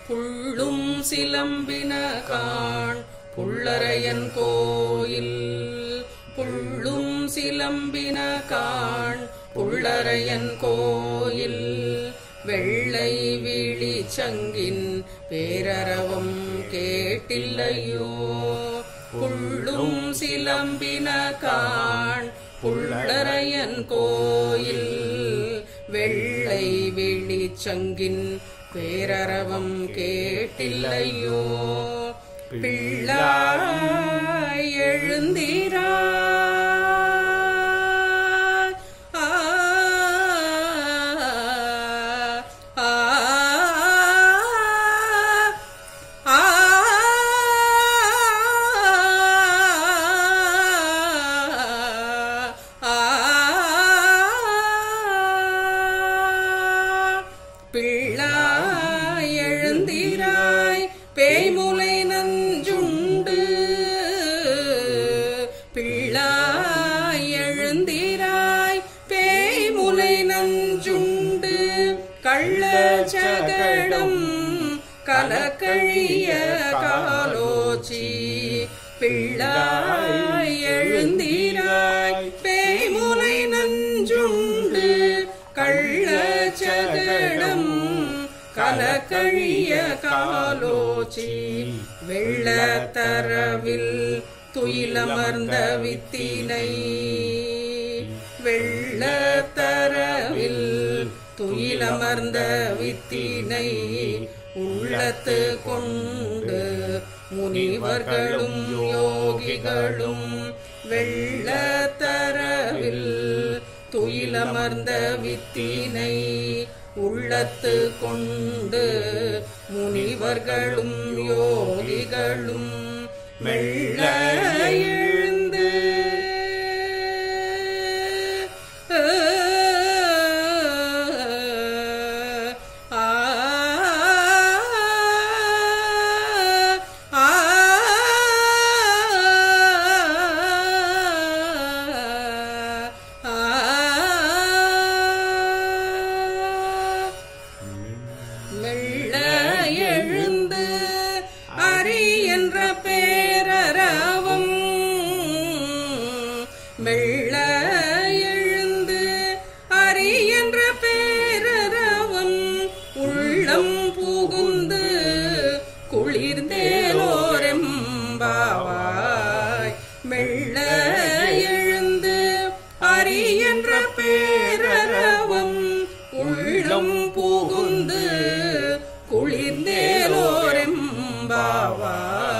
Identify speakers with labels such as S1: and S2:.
S1: புள்ளும் சிலம்பின காண் புள்ளரையன் கோயில் புள்ளும் சிலம்பின காண் புள்ளரையன் கோயில் வெள்ளை விழி சங்கின் பேரரவம் கேட்டில்லையோ புள்ளும் சிலம்பின காண் புள்ளரையன் கோயில் வெள்ளை விழி சங்கின் பேரரவம் கேட்டில்லையோ பிள்ளாய் எழுந்திராய் ஆ ஆ ஆ பிள்ளாய் எழுந்திராய் பேய்முலை நஞ்சுண்டு பிள்ளாய் எழுந்திராய் பேய்முலை நஞ்சுண்டு கள்ளச்சகடம் கலக்கழிய காலோச்சி பிள்ளாய் எழுந்திராய் பேய்முலை நஞ்சுண்டு கள்ளச்சகடம் கலக்கழிய காலோச்சி வெள்ளத்தரவில் துயிலமர்ந்த வித்தினை வெள்ளத்தரவில் துயிலமர்ந்த வித்தினை உள்ளத்து கொண்டு முனிவர்களும் யோகிகளும் வெள்ளத்தரவில் துயிலமர்ந்த வித்தினை உள்ளத்து கொண்டு முனிவர்களும் யோகிகளும் மெல்ல எழுந்து ஆ ஆ மெல்ல எழுந்து அரி என்ற பேரரவம் மெல்ல எழுந்து அரி என்ற பேரரவம் உள்ளம் புகுந்து குளிர்ந்தேலோரெம்பாவாய் மெல்ல எழுந்து அரி என்ற பேரரவம் உள்ளம் புகுந்து குளிர்ந்தேலோரெம்பாவாய்